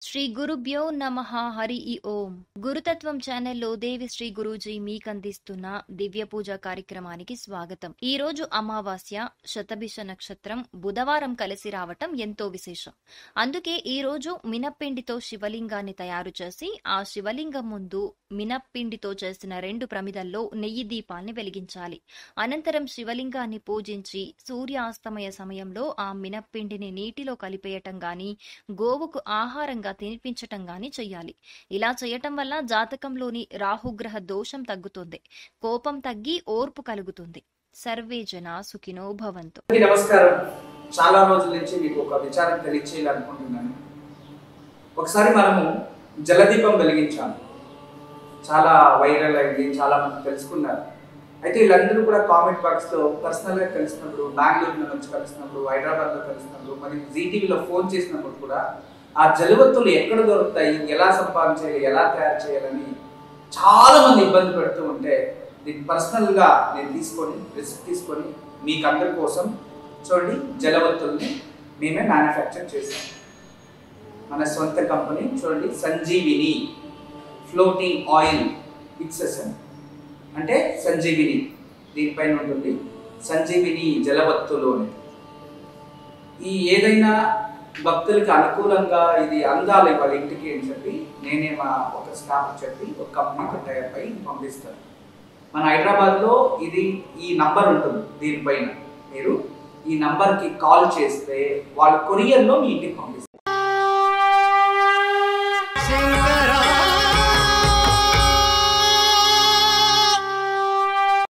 శ్రీ గురుభ్యో నమ హరి ఈ ఓం గురుతత్వం ఛానల్లో దేవి శ్రీ గురూజీ మీకందిస్తున్న దివ్య పూజ కార్యక్రమానికి స్వాగతం ఈ రోజు అమావాస్య శతభిష నక్షత్రం బుధవారం కలిసి రావటం ఎంతో విశేషం అందుకే ఈ రోజు మినప్పిండితో శివలింగాన్ని తయారు చేసి ఆ శివలింగం ముందు మినప్పిండితో చేసిన రెండు ప్రమిదల్లో నెయ్యి దీపాల్ని వెలిగించాలి అనంతరం శివలింగాన్ని పూజించి సూర్యాస్తమయ సమయంలో ఆ మినప్పిండిని నీటిలో కలిపేయటం గాని గోవుకు ఆహారంగా తినిపించటం గాని చెయ్యాలి ఇలా చేయటం వల్ల జాతకంలోని రాహుగ్రహ దోషం తగ్గుతుంది కోపం తగ్గి ఓర్పు కలుగుతుంది సర్వే జన సుఖినో భవంతు అందరికీ నమస్కారం చాలా రోజుల నుంచి మీకు ఒక విచారం తెలియచేయాలనుకుంటున్నాను ఒకసారి మనము జలదీపం వెలిగించాము చాలా వైరల్ అయింది చాలా మంది తెలుసుకున్నారు అయితే వీళ్ళందరూ కూడా కామెంట్ బాక్స్లో పర్సనల్గా కలిసినప్పుడు బెంగళూరులో నుంచి కలిసినప్పుడు హైదరాబాద్లో కలిసినప్పుడు మరి జీటీవీలో ఫోన్ చేసినప్పుడు కూడా ఆ జలవత్తులు ఎక్కడ దొరుకుతాయి ఎలా సంపాదించాలి ఎలా తయారు చేయాలని చాలా మంది ఇబ్బంది పెడుతూ ఉంటే దీన్ని పర్సనల్గా నేను తీసుకొని రిస్క్ తీసుకొని మీకు అందరి కోసం చూడండి జలవత్తుల్ని మేమే మ్యానుఫ్యాక్చర్ చేసాం మన సొంత కంపెనీ చూడండి సంజీవిని ఫ్లోటింగ్ ఆయిల్ ఫిక్సెషన్ అంటే సంజీవిని దీనిపైన ఉంటుంది సంజీవిని జలవత్తులు అనేది ఈ ఏదైనా భక్తులకి అనుకూలంగా ఇది అందాలి వాళ్ళ ఇంటికి అని చెప్పి నేనే మా ఒక స్టాఫ్ చెప్పి ఒక కంపెనీతో టైప్ అయి పంపిస్తాను మన హైదరాబాద్లో ఇది ఈ నంబర్ ఉంటుంది దీనిపైన మీరు ఈ నంబర్కి కాల్ చేస్తే వాళ్ళు కొరియర్లో మీ ఇంటికి పంపిస్తారు